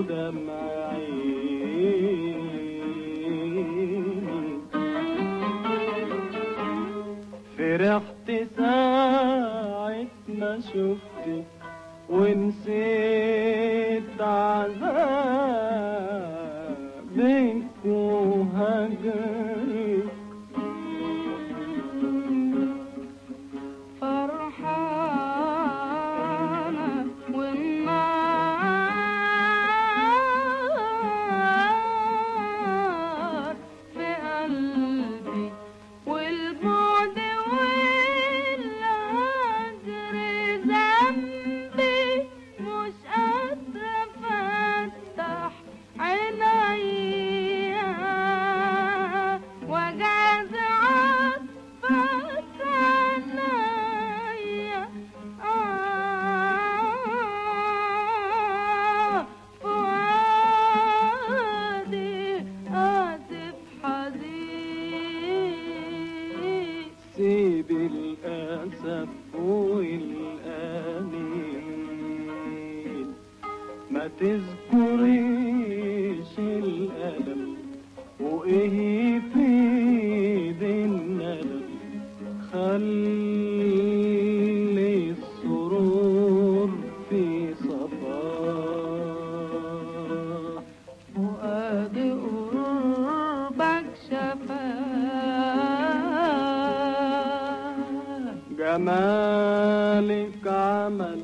ودمع عيني فرحت ساعة ما شفتك ونسيت عذابك وهجرك فرحانة والنار في قلبي والبعد والهجر ذنبي مش قادرة أفتح عينيا وجعت عطفت عينيا آه فؤادي آسف حزين سيب الأسف والأنين ما تذكريش الألم وإيه في الندم خلي السرور في صفاح فؤادي قربك شفاه جمالك عمل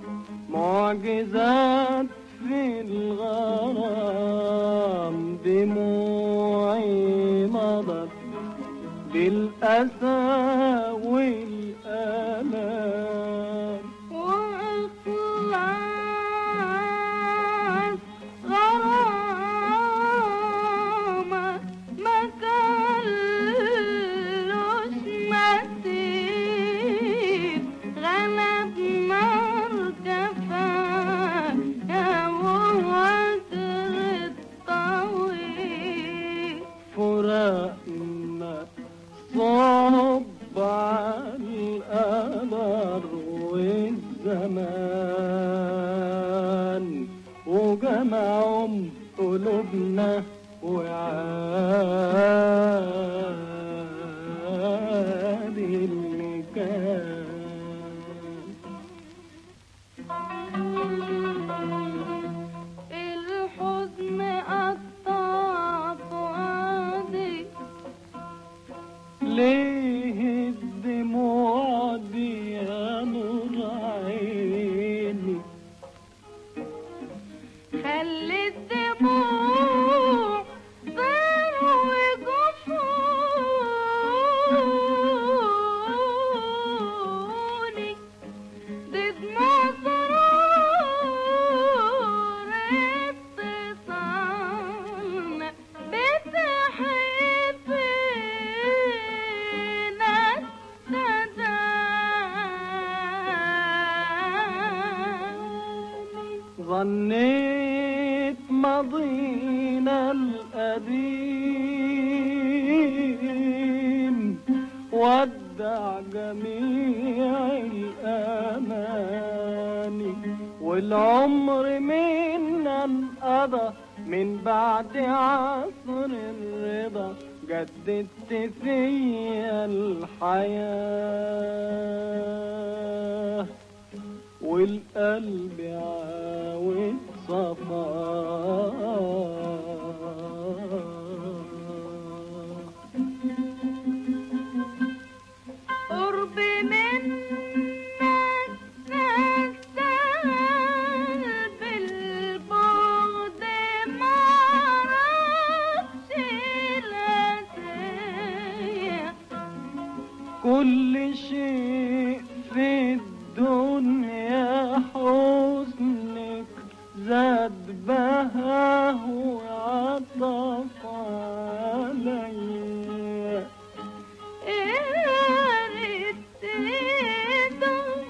معجزات في الغرام دموعي مضت بالأسى والآلام وإخلاص غرامة ما كلوش مثيل غلب مركفة يا وهجر الطويل فراقنا صعب على القدر والزمان وجمعهم قلوبنا وعاد اللي كان الحزن قطع فؤادي ليه الدموع دي يا نور عيني خلي الدموع تروي جفوني دي دموع سرور اتصالنا بتحبنا التداني ظنيت ماضينا القديم ودع جميع الأماني والعمر منا انقضى من بعد عصر الرضا جددت فيا الحياه والقلب عاود صفا قرب منك نستاهل بالبعد معرفش الأسية كل شيء في الدنيا حسنك زاد بهاه وعطف عليا قررت تدوم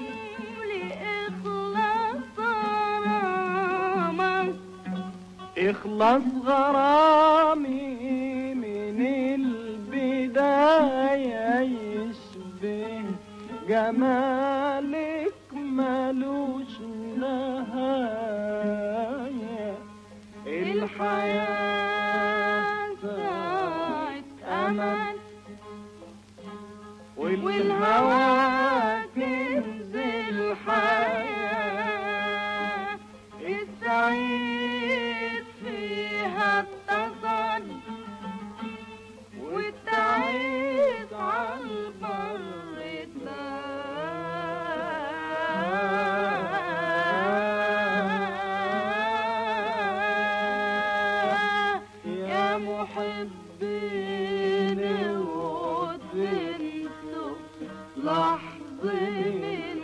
لإخلاص غرامك اخلص غرامي من البداية يشبه جمالك ملوش نهاية لحظة من